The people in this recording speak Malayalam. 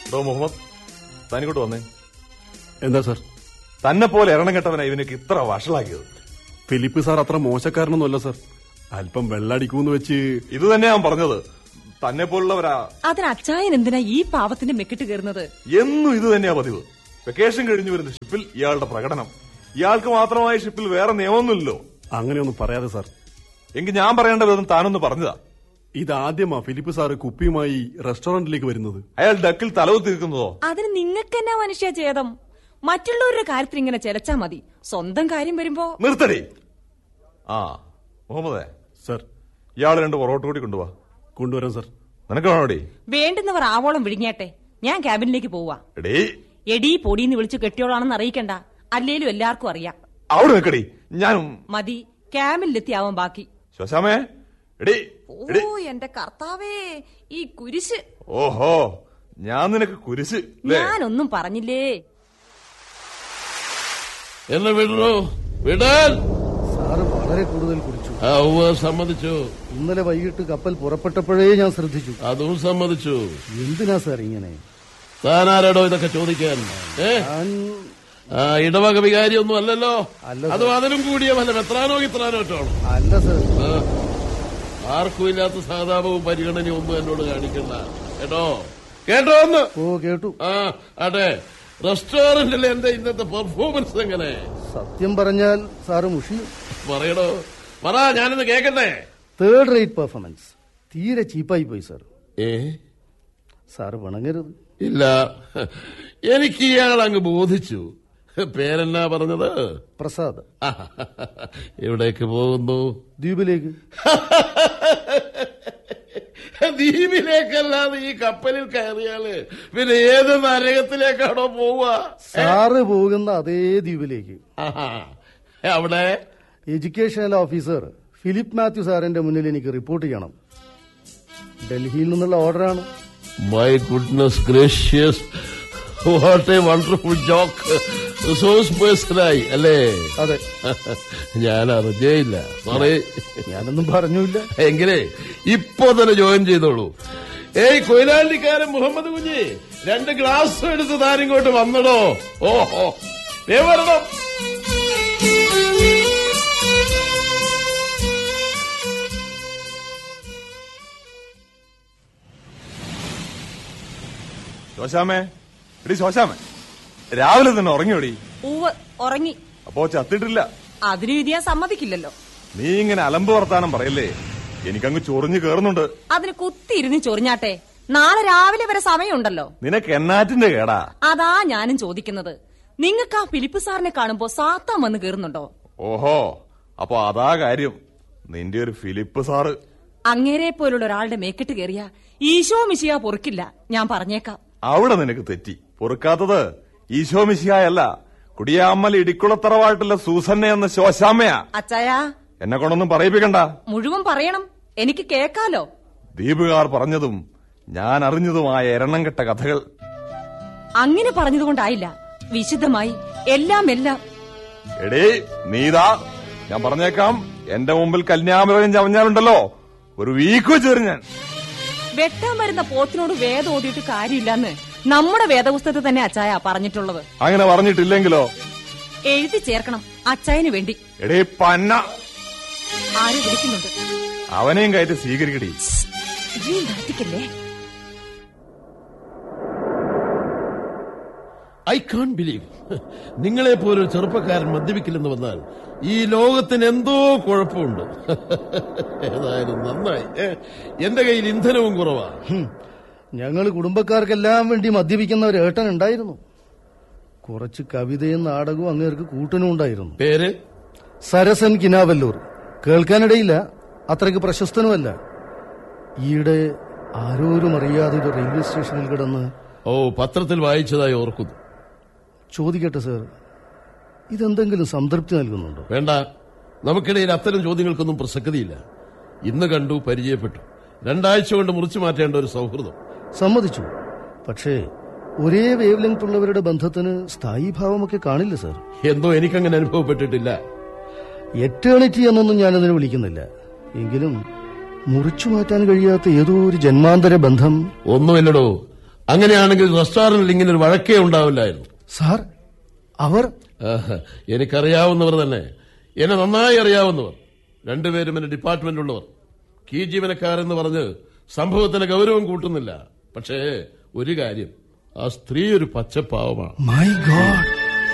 ഡോ മുഹമ്മദ് തനിക്കോട്ട് വന്നേ എന്താ സാർ തന്നെ പോലെ എരണം കെട്ടവനാ ഇവനൊക്കെ ഇത്ര വഷളാക്കിയത് ഫിലിപ്പ് സാർ അത്ര മോശക്കാരനൊന്നുമല്ല സാർ അല്പം വെള്ളടിക്കൂന്ന് വെച്ച് ഇത് തന്നെ ഞാൻ പറഞ്ഞത് തന്നെ പോലുള്ളവരാ അതിന് അച്ചായൻ എന്തിനാ ഈ പാവത്തിന്റെ മെക്കിട്ട് കയറുന്നത് എന്നും ഇത് തന്നെയാ പതിവ് വെക്കേഷൻ കഴിഞ്ഞു വരുന്ന ഷിപ്പിൽ ഇയാളുടെ പ്രകടനം ഇയാൾക്ക് മാത്രമായി ഷിപ്പിൽ വേറെ നിയമമൊന്നുമില്ലല്ലോ അങ്ങനെയൊന്നും പറയാതെ സാർ എങ്കിൽ ഞാൻ പറയേണ്ട വിധം താനൊന്ന് പറഞ്ഞതാ ഇതാദ്യമാ ഫിലിപ്പ് സാറ് കുപ്പിയുമായി റെസ്റ്റോറന്റിലേക്ക് വരുന്നത് അയാൾ ഡക്കിൽ തലവ് തീർക്കുന്നതോ അതിന് നിങ്ങൾക്ക് എന്നാ മനുഷ്യ ഛേദം മറ്റുള്ളവരുടെ കാര്യത്തിൽ ഇങ്ങനെ ചെലച്ചാ മതി സ്വന്തം കാര്യം വരുമ്പോ നിർത്തടി ആ മുഹമ്മദേ സാർ ഇയാൾ രണ്ട് പൊറോട്ട കൂടി കൊണ്ടുപോവാ കൊണ്ടുവരാം സാർ നിനക്ക് വേണോടി വേണ്ടുന്നവർ ആവോളം വിഴുങ്ങിയാട്ടെ ഞാൻ ക്യാബിനിലേക്ക് പോവാ എടീ എടീ പൊടിന്ന് വിളിച്ചു കെട്ടിയോളാണെന്ന് അറിയിക്കണ്ട അല്ലേലും എല്ലാവർക്കും അറിയാം അവിടെ നിൽക്കടി ഞാനും മതി ക്യാബിനിലെത്തിയാവാൻ ബാക്കി ശോശാമേ എടി എടി ഓ എന്റെ കർത്താവേ ഈ കുരിശ് ഓഹോ ഞാൻ നിനക്ക് കുരിശ് ല്ലേ? ഞാനൊന്നും പറഞ്ഞില്ലേ എന്നെ വിടണോ വിടാൻ സാറ് വളരെ കൂടുതൽ കുടിച്ചു ആ ഉവ്വ് സമ്മതിച്ചു ഇന്നലെ വൈകിട്ട് കപ്പൽ പുറപ്പെട്ടപ്പോഴേ ഞാൻ ശ്രദ്ധിച്ചു അതും സമ്മതിച്ചു എന്തിനാ സാർ ഇങ്ങനെ താനാരാടോ ഇതൊക്കെ ചോദിക്കാൻ ഏ ഞാൻ ആ ഇടവക വികാരി ഒന്നും അല്ലല്ലോ അല്ല, അതും അതിനും കൂടിയ വല്ല എത്രാനോ ഇത്രാനോ ഒറ്റാണോ അല്ല സാർ ആ. ആർക്കും ഇല്ലാത്ത സഹതാപവും പരിഗണനയും ഒന്നും എന്നോട് കാണിക്കണ്ട കേട്ടോ കേട്ടോ ഒന്ന് ഓ കേട്ടു ആ അതെ റെസ്റ്റോറന്റിലെ എന്റെ ഇന്നത്തെ പെർഫോമൻസ് എങ്ങനെ സത്യം പറഞ്ഞാൽ സാറ് മുഷി പറയടോ പറ ഞാനിന്ന് കേക്കട്ടെ തേർഡ് റേറ്റ് പെർഫോമൻസ് തീരെ ചീപ്പായി പോയി സാർ ഏ സാറ് പിണങ്ങരുത് ഇല്ല എനിക്ക് ഇയാൾ അങ്ങ് ബോധിച്ചു പേരെന്നാ പറഞ്ഞത് പ്രസാദ് എവിടേക്ക് പോകുന്നു ദ്വീപിലേക്ക് ദ്വീപിലേക്കല്ലാതെ ഈ കപ്പലിൽ കയറിയാല് പിന്നെ ഏത് നരകത്തിലേക്കാണോ പോവുക സാറ് പോകുന്ന അതേ ദ്വീപിലേക്ക് ആഹാ. അവിടെ എഡ്യൂക്കേഷണൽ ഓഫീസർ ഫിലിപ്പ് മാത്യു സാറിന്റെ മുന്നിൽ എനിക്ക് റിപ്പോർട്ട് ചെയ്യണം ഡൽഹിയിൽ നിന്നുള്ള ഓർഡറാണ് my goodness gracious what a wonderful joke resource പേഴ്സണായി അല്ലേ അതെ ഞാൻ അറിഞ്ഞേയില്ല സോറി ഞാനൊന്നും പറഞ്ഞില്ല എങ്കിലേ ഇപ്പോ തന്നെ ജോയിൻ ചെയ്തോളൂ ഏയ് കൊയിലാണ്ടിക്കാരൻ മുഹമ്മദ് കുഞ്ഞി രണ്ട് ഗ്ലാസ് എടുത്ത് താനിങ്ങോട്ട് വന്നടോ ഓഹോ ദേ വരണം ശോശാമേ എടി ശോശാമേ രാവിലെ തന്നെ ഉറങ്ങിയോടി ഉവ് ഉറങ്ങി അപ്പോ ചത്തിട്ടില്ല അതിനു ഇത് ഞാൻ സമ്മതിക്കില്ലല്ലോ നീ ഇങ്ങനെ അലമ്പ് വർത്താനം പറയല്ലേ എനിക്കങ്ങ് ചൊറിഞ്ഞു കേറുന്നുണ്ട് അതിന് കുത്തിയിരുന്ന് ചൊറിഞ്ഞാട്ടെ നാളെ രാവിലെ വരെ സമയമുണ്ടല്ലോ നിനക്ക് എന്നാറ്റിന്റെ കേടാ അതാ ഞാനും ചോദിക്കുന്നത് നിങ്ങൾക്ക് ആ ഫിലിപ്പ് സാറിനെ കാണുമ്പോ സാത്താൻ വന്ന് കേറുന്നുണ്ടോ ഓഹോ അപ്പൊ അതാ കാര്യം നിന്റെ ഒരു ഫിലിപ്പ് സാറ് അങ്ങേരെ പോലുള്ള ഒരാളുടെ മേക്കിട്ട് കയറിയ ഈശോ മിശിയ പൊറുക്കില്ല ഞാൻ പറഞ്ഞേക്കാം അവിടെ നിനക്ക് തെറ്റി പൊറുക്കാത്തത് ഈശോ മിശിഹായല്ല കുടിയാമ്മൽ ഇടിക്കുളത്തറവായിട്ടുള്ള സൂസന്ന എന്ന ശോശാമ്മയാ അച്ചായാ എന്നെ കൊണ്ടൊന്നും പറയിപ്പിക്കണ്ട മുഴുവൻ പറയണം എനിക്ക് കേക്കാലോ ദീപുകാർ പറഞ്ഞതും ഞാൻ അറിഞ്ഞതുമായ എരണം കെട്ട കഥകൾ അങ്ങനെ പറഞ്ഞതുകൊണ്ടായില്ല വിശുദ്ധമായി എല്ലാം എല്ലാം എടേ നീതാ ഞാൻ പറഞ്ഞേക്കാം എന്റെ മുമ്പിൽ കന്യാമൃഗം ചവഞ്ഞാലുണ്ടല്ലോ ഒരു വീക്ക് വെച്ചേരും ഞാൻ വെട്ടാൻ വരുന്ന പോത്തിനോട് വേദം ഓതിയിട്ട് കാര്യമില്ലെന്ന് നമ്മുടെ വേദപുസ്തകത്തിൽ തന്നെ അച്ചായ പറഞ്ഞിട്ടുള്ളത് അങ്ങനെ പറഞ്ഞിട്ടില്ലെങ്കിലോ എഴുതി ചേർക്കണം അച്ചായന് വേണ്ടി എടേ പന്ന ആര് വിളിക്കുന്നുണ്ട് അവനെയും കയറ്റി സ്വീകരിക്കടി നീ നാട്ടിക്കല്ലേ ഐ കാൺ ബിലീവ് നിങ്ങളെ പോലൊരു ചെറുപ്പക്കാരൻ മദ്യപിക്കില്ലെന്ന് വന്നാൽ ഈ ലോകത്തിന് എന്തോ കുഴപ്പമുണ്ട് ഏതായാലും നന്നായി ഏ, എന്റെ കയ്യിൽ ഇന്ധനവും കുറവാ ഞങ്ങൾ കുടുംബക്കാർക്കെല്ലാം വേണ്ടി മദ്യപിക്കുന്ന ഒരു ഏട്ടൻ ഉണ്ടായിരുന്നു കുറച്ച് കവിതയും നാടകവും അങ്ങേർക്ക് കൂട്ടനും ഉണ്ടായിരുന്നു പേര് സരസൻ കിനാവല്ലൂർ കേൾക്കാനിടയില്ല അത്രയ്ക്ക് പ്രശസ്തനുമല്ല ഈയിടെ ആരോരും അറിയാതെ ഒരു റെയിൽവേ സ്റ്റേഷനിൽ കിടന്ന് ഓ പത്രത്തിൽ വായിച്ചതായി ഓർക്കുന്നു ചോദിക്കട്ടെ സാർ ഇതെന്തെങ്കിലും സംതൃപ്തി നൽകുന്നുണ്ടോ വേണ്ട നമുക്കിടയിൽ അത്തരം ചോദ്യങ്ങൾക്കൊന്നും പ്രസക്തിയില്ല ഇന്ന് കണ്ടു പരിചയപ്പെട്ടു രണ്ടാഴ്ച കൊണ്ട് മുറിച്ചു മാറ്റേണ്ട ഒരു സൗഹൃദം സമ്മതിച്ചു പക്ഷേ ഒരേ വേവ് ലെങ്ത് ഉള്ളവരുടെ ബന്ധത്തിന് സ്ഥായി ഭാവമൊക്കെ കാണില്ല സാർ എന്തോ എനിക്കങ്ങനെ അനുഭവപ്പെട്ടിട്ടില്ല എറ്റേണിറ്റി എന്നൊന്നും ഞാനതിനെ വിളിക്കുന്നില്ല എങ്കിലും മുറിച്ചു മാറ്റാൻ കഴിയാത്ത ഏതോ ഒരു ജന്മാന്തര ബന്ധം ഒന്നുമില്ലടോ അങ്ങനെയാണെങ്കിൽ റെസ്റ്റോറന്റിൽ ഇങ്ങനെ ഒരു വഴക്കേ ഉണ്ടാവില്ലായിരുന്നു സാർ അവർ ആഹ്, എനിക്കറിയാവുന്നവർ തന്നെ എന്നെ നന്നായി അറിയാവുന്നവർ രണ്ടുപേരും എന്റെ ഡിപ്പാർട്ട്മെന്റിലുള്ളവർ കീ ജീവനക്കാരെന്ന് പറഞ്ഞ് സംഭവത്തിന് ഗൗരവം കൂട്ടുന്നില്ല പക്ഷേ ഒരു കാര്യം ആ സ്ത്രീ ഒരു പച്ചപ്പാവമാണ് മൈ ഗോഡ്